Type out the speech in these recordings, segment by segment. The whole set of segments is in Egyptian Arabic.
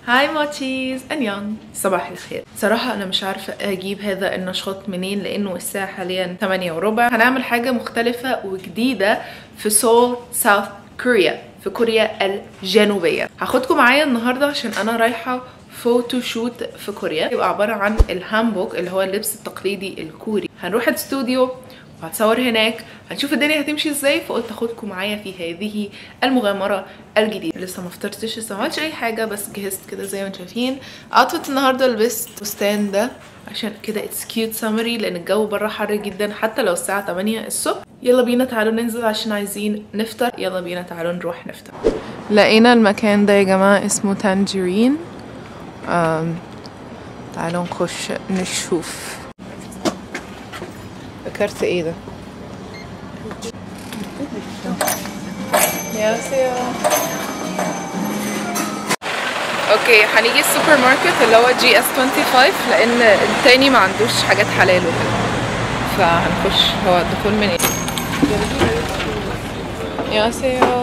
هاي ماتشيز انيون صباح الخير صراحة انا مش عارفة اجيب هذا النشاط منين لانه الساعة حاليا 8 وربع هنعمل حاجة مختلفة وجديدة في سول ساوث كوريا في كوريا الجنوبية هاخدكم معايا النهاردة عشان انا رايحة فوتو شوت في كوريا يبقى عبارة عن الهامبوك اللي هو اللبس التقليدي الكوري هنروح الاستوديو وهتصور هناك هنشوف الدنيا هتمشي ازاي فقلت اخدكم معايا في هذه المغامره الجديده لسه ما فطرتش لسه ما عملتش اي حاجه بس جهزت كده زي ما انتم شايفين اوتفيت النهارده لبست فستان ده عشان كده اتس كيوت سمري لان الجو بره حر جدا حتى لو الساعه 8 الصبح يلا بينا تعالوا ننزل عشان عايزين نفطر يلا بينا تعالوا نروح نفطر لقينا المكان ده يا جماعه اسمه تانجيرين أم... تعالوا نخش نشوف فكرت ايه ده ياسيو اوكي هنيجي السوبر ماركت اللي هو جي اس 25 لان التاني ما عندوش حاجات حلال وكده فهنخش هو الدخول من ايه ياسيو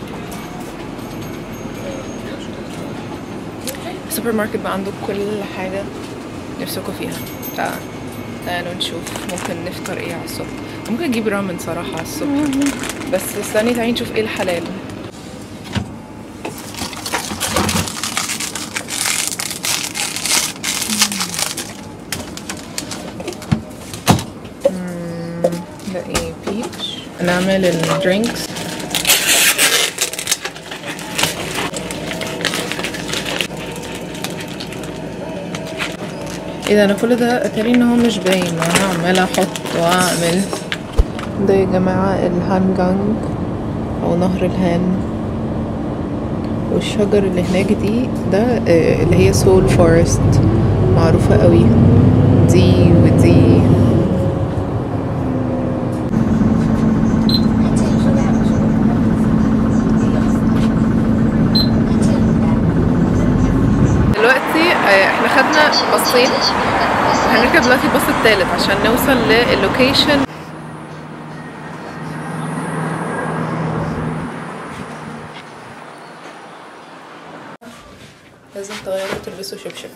السوبر ماركت بقى عنده كل حاجة نفسكم فيها تعالوا تعالوا نشوف ممكن نفطر ايه على الصبح ممكن اجيب رامن صراحة على الصبح بس استني تعالي نشوف ايه الحلال ده ايه بيتش نعمل الدرينكس ايه ده انا كل ده اتاري ان هو مش باين وانا عماله احط واعمل ده يا جماعه الهانجانج او نهر الهان والشجر اللي هناك دي ده آه، اللي هي سول فورست معروفه قوي دي ودي دلوقتي آه، احنا خدنا باصين هنركب دلوقتي الباص التالت عشان نوصل للوكيشن لازم تغيروا وتلبسوا شبشب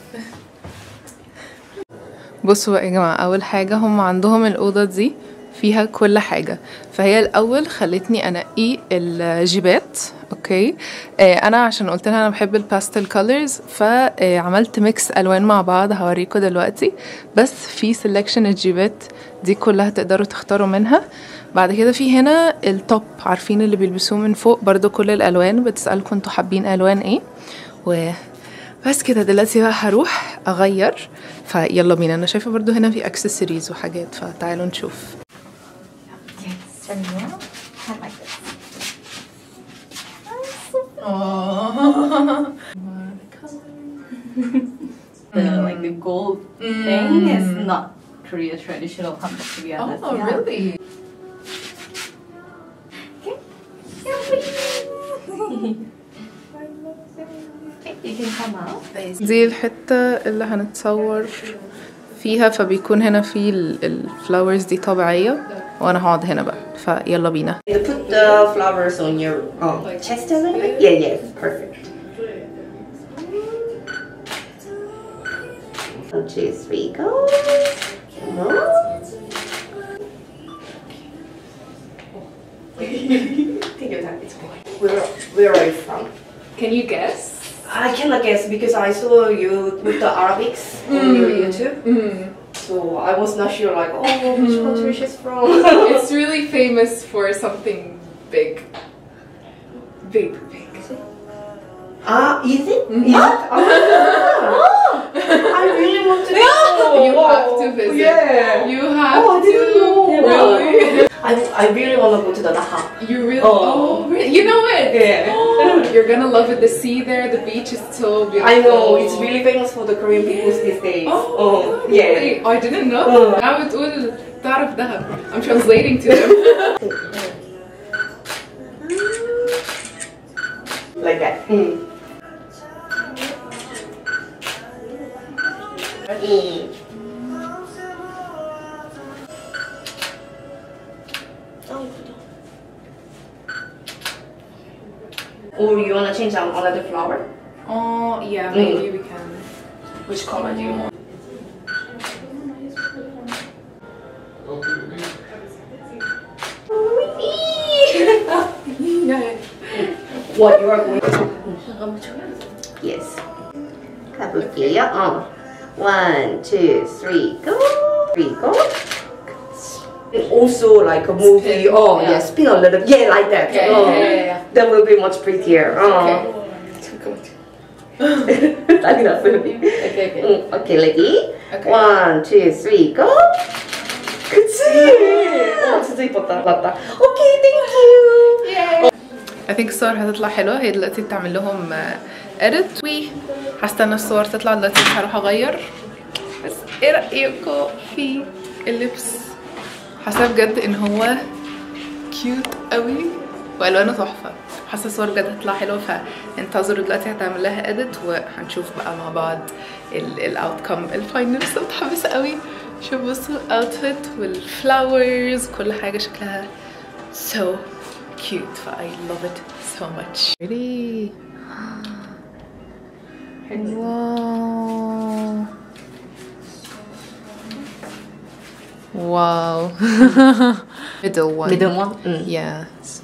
بصوا بقى يا جماعة أول حاجة هم عندهم الأوضة دي فيها كل حاجة فهي الأول خلتني أنقي الجيبات أوكي آه أنا عشان قلت لها أنا بحب الباستل كولرز فعملت ميكس ألوان مع بعض هوريكم دلوقتي بس في سelection الجيبات دي كلها تقدروا تختاروا منها بعد كده في هنا التوب عارفين اللي بيلبسوه من فوق برضو كل الألوان بتسألكم انتوا حابين ألوان ايه و بس كده دلوقتي بقى هروح اغير فيلا بينا انا شايفه برضو هنا في اكسسوارز وحاجات فتعالوا نشوف Yes, turn around. Kind like this. The like the gold thing is not Korea traditional hanbok to be honest. Oh, yeah. really? Okay. Yeah, please. okay, you can come out. دي الحته اللي هنتصور فيها فبيكون هنا في الفلاورز دي طبيعيه وانا هقعد هنا بقى فيلا بينا You put the flowers on your um, chest a little bit? Yeah, yeah, perfect. One, two, three, go. Come on. Take your time, it's fine. Where, where are you from? Can you guess? I cannot guess because I saw you with the Arabics on your YouTube. So I was not sure, like, oh, which country she's from. It's really famous for something big. Big, big. Ah, is it? Is it? Ah, I really want to know. You have to visit. Yeah. You have Oh, I didn't to. know. Really? I, I really want to go to the Naha. You really? Oh. Oh, really? You know it? Yeah. Oh, you're gonna love it. The sea there, the beach is so beautiful. I know it's really famous for the Korean people these days. Oh, yeah. really? Oh, I didn't know. Oh. Now بتقول تعرف دهب. I'm translating to them. Like that. Mm. Mm. Or you wanna change on another flower? Oh, Yeah, maybe we can. Which color do you want? What you are going Yes. 가볼게요. 어. One, two, three, go. Three, go. Also like a movie. Spin, oh, yeah. yeah. spin a little. Yeah, like that. Yeah, oh, yeah, yeah, yeah. That will be much prettier. Oh. 난리 났어요. Okay, okay. 응, okay, ready? Okay. One, two, three, go. 그치? 와, 진짜 이뻤다. 맞다. Okay, thank you. I think الصور هتطلع حلوة هي دلوقتي بتعمل لهم edit و هستنى الصور تطلع دلوقتي مش هروح اغير بس ايه رأيكم في اللبس حاسة بجد ان هو كيوت قوي والوانه تحفة حاسة الصور بجد هتطلع حلوة فانتظروا دلوقتي هتعمل لها edit وهنشوف بقى مع بعض الاوتكم الفاينل بس متحمسة قوي شوف بصوا الاوتفيت والفلاورز كل حاجة شكلها so cute ف I love it so much really wow wow middle one Middle one? 응. yeah so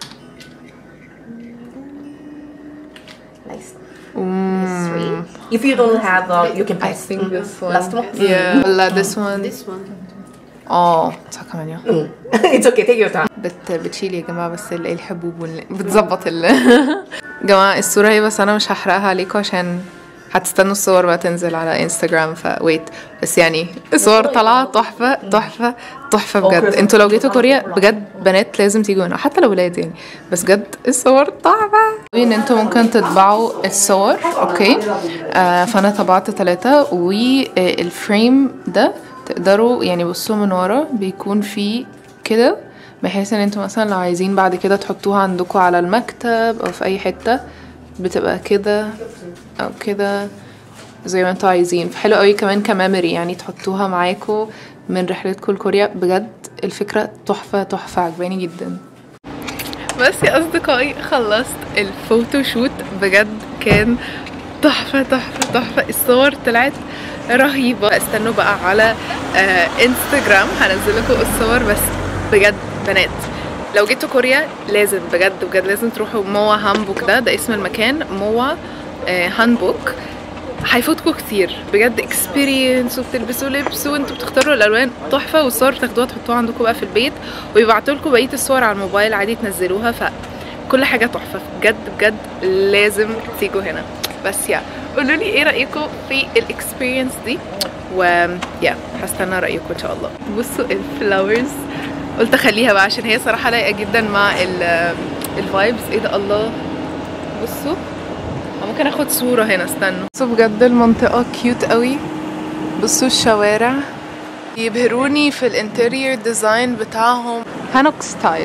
Nice. mm, Three. If you don't have, uh, you can I pass. think this one Last one? yeah لا this one This one. اه 잠깐만요 응. It's okay, take your time. بت بتشيل يا جماعه بس ال- الحبوب وال... بتظبط ال جماعه الصوره هي بس انا مش هحرقها عليكم عشان هتستنوا الصور بقى تنزل على انستغرام فويت بس يعني الصور طالعه تحفه تحفه تحفه بجد انتوا لو جيتوا كوريا بجد بنات لازم تيجوا هنا حتى لو ولاد يعني بس بجد الصور تحفه ان انتوا ممكن تطبعوا الصور اوكي آه فانا طبعت ثلاثه والفريم ده تقدروا يعني بصوا من ورا بيكون فيه كده بحيث ان انتوا مثلا لو عايزين بعد كده تحطوها عندكم على المكتب او في اي حته بتبقى كده او كده زي ما انتوا عايزين فحلو قوي كمان كميموري يعني تحطوها معاكم من رحلتكم لكوريا بجد الفكره تحفه تحفه عجباني جدا بس يا اصدقائي خلصت الفوتوشوت بجد كان تحفه تحفه تحفه الصور طلعت رهيبه استنوا بقى على آه انستجرام هنزل لكم الصور بس بجد بنات لو جيتوا كوريا لازم بجد بجد لازم تروحوا موا هانبوك ده ده اسم المكان موا آه هانبوك هيفوتكوا كتير بجد اكسبيرينس وبتلبسوا لبس وانتوا بتختاروا الالوان تحفه والصور بتاخدوها تحطوها عندكم بقى في البيت ويبعتوا لكم بقيه الصور على الموبايل عادي تنزلوها فكل حاجه تحفه بجد بجد لازم تيجوا هنا بس يا قولوا لي ايه رايكم في الاكسبيرينس دي و يا هستنى رايكم ان شاء الله بصوا الفلاورز قلت اخليها بقى عشان هي صراحه لايقه جدا مع الفايبس ايه ده الله بصوا ممكن اخد صورة هنا استنوا بصوا بجد المنطقة كيوت قوي بصوا الشوارع يبهروني في الانتيريور ديزاين بتاعهم هانوك ستايل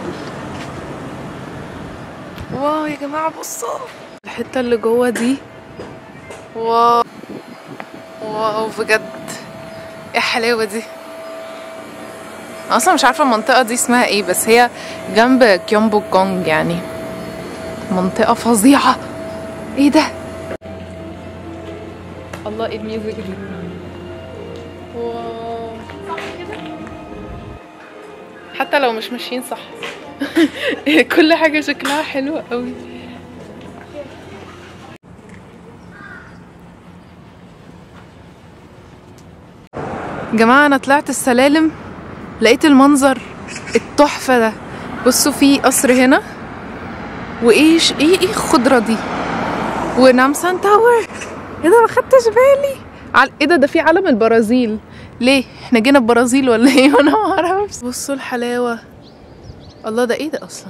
واو يا جماعة بصوا الحتة اللي جوه دي واو واو بجد ايه الحلاوة دي أنا اصلا مش عارفة المنطقة دي اسمها ايه بس هي جنب كيومبو كونج يعني منطقة فظيعة ايه ده الله ايه الميوزك دي واو حتى لو مش ماشيين صح كل حاجة شكلها حلو قوي جماعة أنا طلعت السلالم لقيت المنظر التحفة ده بصوا في قصر هنا وايش ايه ايه الخضرة دي ونامسان تاور ايه ده ما خدتش بالي عل... ايه ده ده في علم البرازيل ليه احنا جينا البرازيل ولا ايه وانا ما اعرفش بصوا الحلاوة الله ده ايه ده اصلا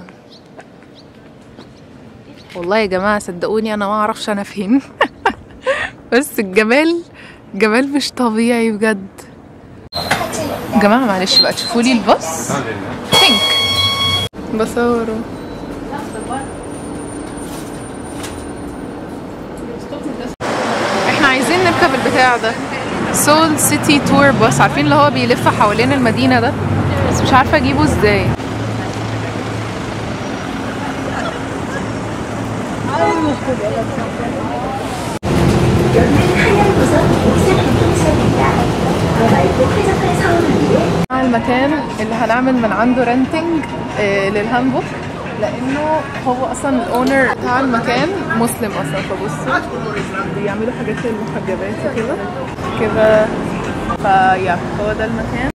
والله يا جماعة صدقوني انا ما اعرفش انا فين بس الجمال جمال مش طبيعي بجد جماعة معلش بقى تشوفوا لي الباص بينك بصوره احنا عايزين نركب البتاع ده سول سيتي تور باص عارفين اللي هو بيلف حوالين المدينة ده بس مش عارفة اجيبه ازاي المكان اللي هنعمل من عنده رنتنج للهاندبوك لانه هو اصلا الاونر بتاع المكان مسلم اصلا فبصوا بيعملوا حاجات للمحجبات وكده كده فيا هو ده المكان